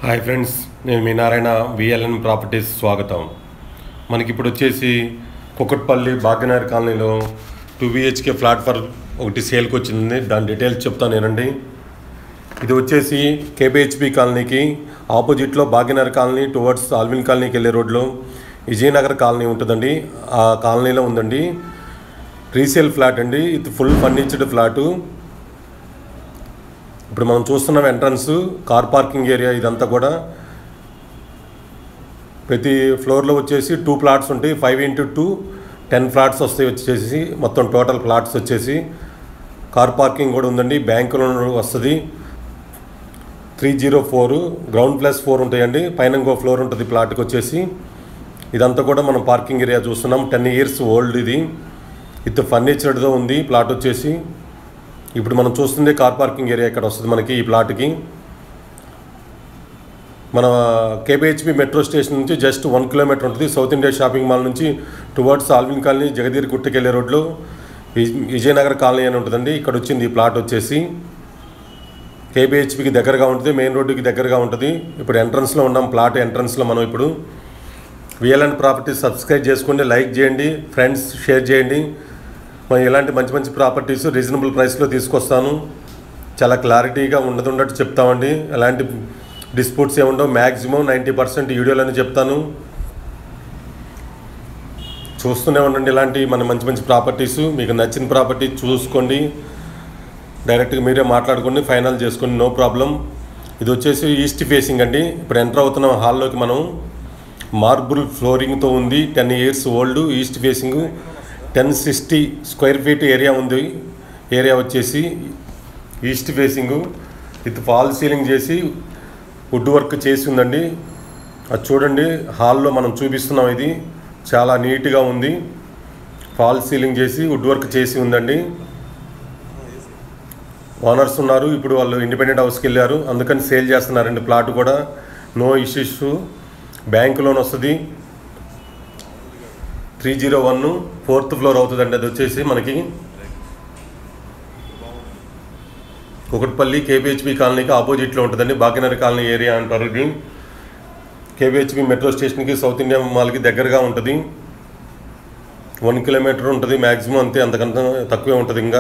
hi friends నేను మీ Narayana VLN properties స్వాగతం మనకి ఇప్పుడు వచ్చేసి కుక్కట్పల్లి భాగ్యనగర్ కాలనీలో టూ బిహెచ్కే ఫ్లాట్ ఫర్ ఒకటి సేల్కి వచ్చింది దాని డీటెయిల్స్ చెప్తాను నేనండి ఇది వచ్చేసి కేబిహెచ్పి కాలనీకి ఆపోజిట్లో భాగ్యనగర్ కాలనీ టువర్డ్స్ ఆల్విన్ కాలనీకి వెళ్ళే రోడ్లో విజయనగర్ కాలనీ ఉంటుందండి ఆ కాలనీలో ఉందండి రీసేల్ ఫ్లాట్ అండి ఇది ఫుల్ ఫర్నిచర్డ్ ఫ్లాటు ఇప్పుడు మనం చూస్తున్నాం ఎంట్రన్స్ కార్ పార్కింగ్ ఏరియా ఇదంతా కూడా ప్రతి ఫ్లోర్లో వచ్చేసి టూ ప్లాట్స్ ఉంటాయి five into two ten flats వస్తాయి వచ్చేసి మొత్తం టోటల్ ప్లాట్స్ వచ్చేసి కార్ పార్కింగ్ కూడా ఉందండి బ్యాంకులో వస్తుంది three zero four ground plus four ఉంటాయండి పైన ఇంకో ఫ్లోర్ ఉంటుంది ప్లాట్కి వచ్చేసి ఇదంతా కూడా మనం పార్కింగ్ ఏరియా చూస్తున్నాం టెన్ ఇయర్స్ ఓల్డ్ ఇది ఇది ఫర్నిచర్డ్తో ఉంది ప్లాట్ వచ్చేసి ఇప్పుడు మనం చూస్తుంది కార్ పార్కింగ్ ఏరియా ఇక్కడ వస్తుంది మనకి ఈ ప్లాట్కి మన కేబిహెచ్పి మెట్రో స్టేషన్ నుంచి జస్ట్ వన్ కిలోమీటర్ ఉంటుంది సౌత్ ఇండియా షాపింగ్ మాల్ నుంచి టువర్డ్స్ ఆల్విన్ కాలనీ జగదీర్ గుట్టకెళ్ళే రోడ్లో విజ్- విజయనగర్ కాలనీ అని ఉంటుందండి ఇక్కడ వచ్చింది ఈ ప్లాట్ వచ్చేసి కేబిహెచ్పికి దగ్గరగా ఉంటుంది మెయిన్ రోడ్డుకి దగ్గరగా ఉంటుంది ఇప్పుడు ఎంట్రన్స్లో ఉన్నాం ప్లాట్ ఎంట్రన్స్లో మనం ఇప్పుడు విఎల్ఎన్ ప్రాపర్టీస్ సబ్స్క్రైబ్ చేసుకోండి లైక్ చేయండి ఫ్రెండ్స్ షేర్ చేయండి మనం ఇలాంటి మంచి మంచి ప్రాపర్టీస్ రీజనబుల్ ప్రైస్లో తీసుకొస్తాను చాలా క్లారిటీగా ఉండదు ఉన్నట్టు చెప్తామండి ఎలాంటి డిస్ప్యూట్స్ ఏముండవు మ్యాక్సిమం నైంటీ పర్సెంట్ వీడియోలని చెప్తాను చూస్తూనే ఉండండి ఇలాంటి మన మంచి మంచి ప్రాపర్టీస్ మీకు నచ్చిన ప్రాపర్టీ చూసుకోండి డైరెక్ట్గా మీరే మాట్లాడుకోండి ఫైనల్ చేసుకోండి నో ప్రాబ్లం ఇది వచ్చేసి ఈస్ట్ ఫేసింగ్ అండి ఇప్పుడు ఎంటర్ అవుతున్న హాల్లోకి మనం మార్బుల్ ఫ్లోరింగ్తో ఉంది ten years old east facing ten sixty square feet area ఉంది ఏరియా వచ్చేసి east facing with fall ceiling చేసి వుడ్ వర్క్ చేసి ఉందండి అది చూడండి హాల్లో మనం చూపిస్తున్నాం ఇది చాలా నీట్గా ఉంది ఫాల్ సీలింగ్ చేసి వుడ్ వర్క్ చేసి ఉందండి ఓనర్స్ ఉన్నారు ఇప్పుడు వాళ్ళు ఇండిపెండెంట్ హౌస్కి వెళ్ళారు అందుకని సేల్ చేస్తున్నారండి ప్లాట్ కూడా నో ఇష్యూస్ బ్యాంక్ లోన్ వస్తుంది three zero one fourth floor అవుతుందండి అది వచ్చేసి మనకి కుకట్పల్లి కేబిహెచ్పి కాలనీకి ఆపోజిట్లో ఉంటుందండి భాగ్యనగర్ కాలనీ ఏరియా అంటారు ఇది కేబిహెచ్పి మెట్రో స్టేషన్కి సౌత్ ఇండియా మాల్కి దగ్గరగా ఉంటుంది వన్ కిలోమీటర్ ఉంటుంది మ్యాక్సిమం అంతే అంతకంత తక్కువే ఉంటుంది ఇంకా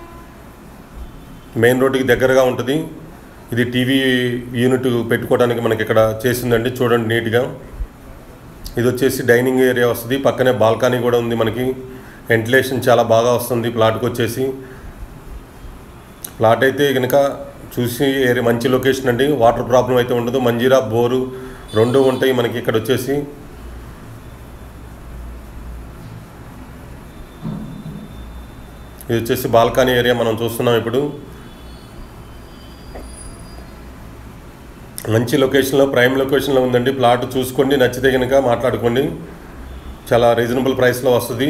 మెయిన్ రోడ్డుకి దగ్గరగా ఉంటుంది ఇది టీవీ యూనిట్ పెట్టుకోవడానికి మనకి ఇక్కడ చేసిందండి చూడండి నీట్గా ఇది వచ్చేసి డైనింగ్ ఏరియా వస్తుంది పక్కనే బాల్కనీ కూడా ఉంది మనకి వెంటిలేషన్ చాలా బాగా వస్తుంది ప్లాట్కి వచ్చేసి ప్లాట్ అయితే కనుక చూసి ఏరియా మంచి లొకేషన్ అండి వాటర్ ప్రాబ్లం అయితే ఉండదు మంజీరా బోరు రెండు ఉంటాయి మనకి ఇక్కడ వచ్చేసి ఇది వచ్చేసి బాల్కనీ ఏరియా మనం చూస్తున్నాం ఇప్పుడు మంచి లొకేషన్లో ప్రైమ్ లొకేషన్లో ఉందండి ప్లాట్ చూసుకోండి నచ్చితే కనుక మాట్లాడుకోండి చాలా రీజనబుల్ ప్రైస్లో వస్తుంది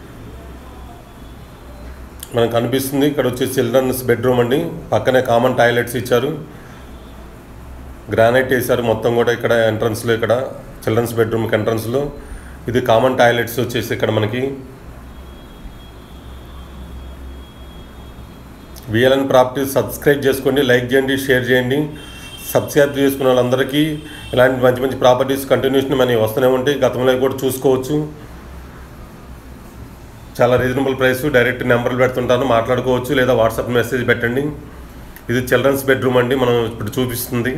మనకు కనిపిస్తుంది ఇక్కడ వచ్చి చిల్డ్రన్స్ బెడ్రూమ్ అండి పక్కనే కామన్ టాయిలెట్స్ ఇచ్చారు గ్రానైట్ వేశారు మొత్తం కూడా ఇక్కడ ఎంట్రన్స్లో ఇక్కడ చిల్డ్రన్స్ బెడ్రూమ్కి ఎంట్రన్స్లో ఇది కామన్ టాయిలెట్స్ వచ్చేసి ఇక్కడ మనకి విఎల్ఎన్ ప్రాపర్టీస్ సబ్స్క్రైబ్ చేసుకోండి లైక్ చేయండి షేర్ చేయండి సబ్స్క్రైబ్ చేసుకున్న వాళ్ళందరికీ ఇలాంటి మంచి మంచి ప్రాపర్టీస్ కంటిన్యూషన్ మనకి వస్తూనే ఉంటాయి గతంలో కూడా చూసుకోవచ్చు చాలా రీజనబుల్ ప్రైస్ డైరెక్ట్ నెంబర్లు పెడుతుంటాను మాట్లాడుకోవచ్చు లేదా వాట్సాప్ మెసేజ్ పెట్టండి ఇది చిల్డ్రన్స్ బెడ్రూమ్ అండి మనం ఇప్పుడు చూపిస్తుంది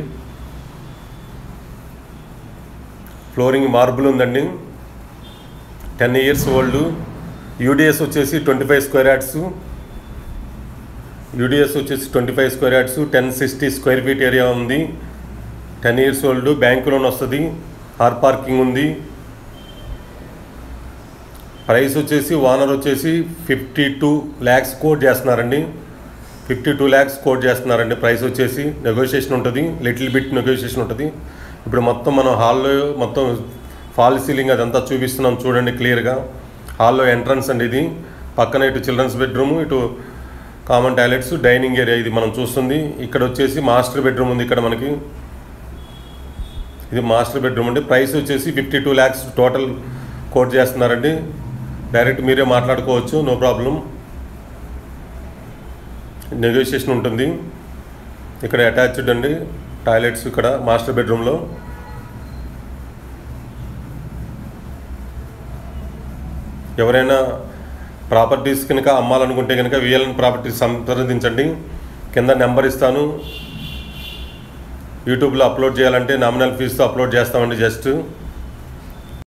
ఫ్లోరింగ్ మార్బుల్ ఉందండి టెన్ ఇయర్స్ ఓల్డ్ యూడిఎస్ వచ్చేసి twenty five square yards UDS వచ్చేసి twenty five square yards ten sixty square feet area ఉంది ten years old bank loan వస్తుంది కార్ పార్కింగ్ ఉంది ప్రైస్ వచ్చేసి ఓనర్ వచ్చేసి ఫిఫ్టీ టూ ల్యాక్స్ కోట్ చేస్తున్నారండి fifty two lakhs quote చేస్తున్నారండి price వచ్చేసి నెగోషియేషన్ ఉంటుంది లిటిల్ బిట్ నెగోషియేషన్ ఉంటుంది ఇప్పుడు మొత్తం మనం హాల్లో మొత్తం ఫాల్ సీలింగ్ అదంతా చూపిస్తున్నాం చూడండి క్లియర్గా హాల్లో ఎంట్రన్స్ అండి ఇది పక్కన ఇటు చిల్డ్రన్స్ బెడ్రూమ్ ఇటు కామన్ టాయిలెట్స్ డైనింగ్ ఏరియా ఇది మనం చూస్తుంది ఇక్కడ వచ్చేసి మాస్టర్ బెడ్రూమ్ ఉంది ఇక్కడ మనకి ఇది మాస్టర్ బెడ్రూమ్ అండి ప్రైస్ వచ్చేసి fifty two lakhs total quote చేస్తున్నారండి డైరెక్ట్ మీరే మాట్లాడుకోవచ్చు నో ప్రాబ్లం నెగోషియేషన్ ఉంటుంది ఇక్కడ అటాచ్డ్ అండి టాయిలెట్స్ ఇక్కడ మాస్టర్ బెడ్రూమ్లో ఎవరైనా ప్రాపర్టీస్ కనుక అమ్మాలనుకుంటే కనుక విఎల్ఎన్ ప్రాపర్టీస్ సంప్రదించండి కింద నెంబర్ ఇస్తాను యూట్యూబ్లో అప్లోడ్ చేయాలంటే నామినల్ ఫీజుతో అప్లోడ్ చేస్తామండి జస్ట్